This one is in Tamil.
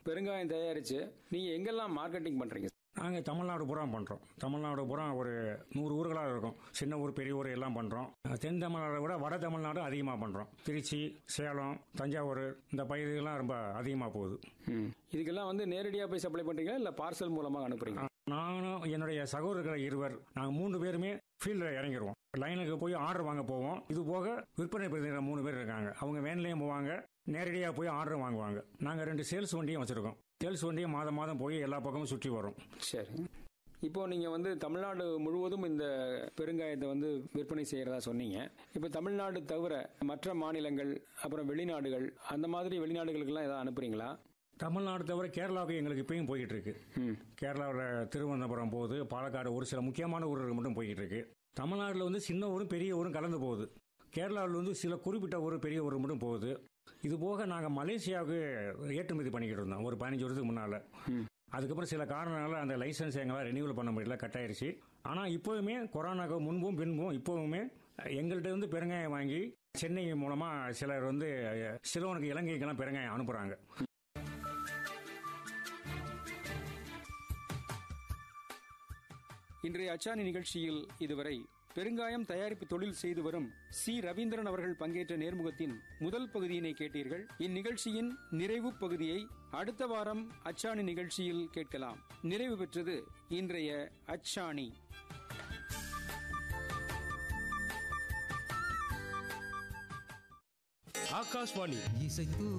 பெருங்காயம் தயாரிச்சு நீங்க எங்கெல்லாம் மார்க்கெட்டிங் பண்றீங்க நாங்கள் தமிழ்நாடு பூரா பண்ணுறோம் தமிழ்நாடு பூரா ஒரு நூறு ஊர்களாக இருக்கும் சின்ன ஊர் பெரிய ஊர் எல்லாம் பண்ணுறோம் தென் தமிழ்நாடை விட வட தமிழ்நாடு அதிகமாக பண்ணுறோம் திருச்சி சேலம் தஞ்சாவூர் இந்த பகுதிகள்லாம் ரொம்ப அதிகமாக போகுது ம். இதுக்கெல்லாம் வந்து நேரடியா போய் சப்ளை பண்றீங்களா இல்ல பார்சல் மூலமா அனுப்புறீங்க நானும் என்னுடைய சகோதரர்கள் இருவர் நாங்கள் மூணு பேருமே ஃபீல்டில் இறங்கிடுவோம் லைனுக்கு போய் ஆர்டர் வாங்க போவோம் இது போக விற்பனை பிரதிநிதிகள் மூணு பேர் இருக்காங்க அவங்க வேன்லேயும் போவாங்க நேரடியாக போய் ஆர்டர் வாங்குவாங்க நாங்கள் ரெண்டு சேல்ஸ் வண்டியும் வச்சுருக்கோம் சேல்ஸ் வண்டியும் மாதம் மாதம் போய் எல்லா பக்கமும் சுற்றி வரும் சரி இப்போ நீங்க வந்து தமிழ்நாடு முழுவதும் இந்த பெருங்காயத்தை வந்து விற்பனை செய்யறதா சொன்னீங்க இப்போ தமிழ்நாடு தவிர மற்ற மாநிலங்கள் அப்புறம் வெளிநாடுகள் அந்த மாதிரி வெளிநாடுகளுக்கெல்லாம் ஏதாவது அனுப்புறீங்களா தமிழ்நாடு தவிர கேரளாவுக்கு எங்களுக்கு இப்பயும் போய்கிட்டு இருக்கு ம் கேரளாவில் திருவனந்தபுரம் போகுது பாலக்காடு ஒரு சில முக்கியமான ஊர்கள் மட்டும் போய்கிட்டு இருக்கு தமிழ்நாட்டில் வந்து சின்ன ஊரும் பெரிய ஊரும் கலந்து போகுது கேரளாவில் வந்து சில குறிப்பிட்ட ஊர் பெரிய ஊர் மட்டும் போகுது இது போக நாங்கள் மலேசியாவுக்கு ஏற்றுமதி பண்ணிக்கிட்டு இருந்தோம் ஒரு பதினஞ்சு வருஷத்துக்கு முன்னால் ம். அதுக்கப்புறம் சில காரணங்களால அந்த லைசன்ஸ் எங்களால் ரெனியூவல் பண்ண முடியல கட் ஆயிருச்சு ஆனால் இப்போவுமே கொரோனாக்கு முன்பும் பின்பும் இப்போவுமே எங்கள்கிட்ட வந்து பெருங்காயம் வாங்கி சென்னை மூலமாக சிலர் வந்து சிலவனுக்கு இலங்கைக்கெல்லாம் பெருங்காயம் அனுப்புகிறாங்க இன்றைய அச்சாணி நிகழ்ச்சியில் இதுவரை பெருங்காயம் தயாரிப்பு தொழில் செய்து வரும் சி ரவீந்திரன் அவர்கள் பங்கேற்ற நேர்முகத்தின் முதல் பகுதியினை கேட்டீர்கள் இந்நிகழ்ச்சியின் நிறைவு பகுதியை அடுத்த வாரம் அச்சாணி நிகழ்ச்சியில் கேட்கலாம் நிறைவு பெற்றது இன்றைய அச்சாணி ஆகாஷ்வாணி இசைத்து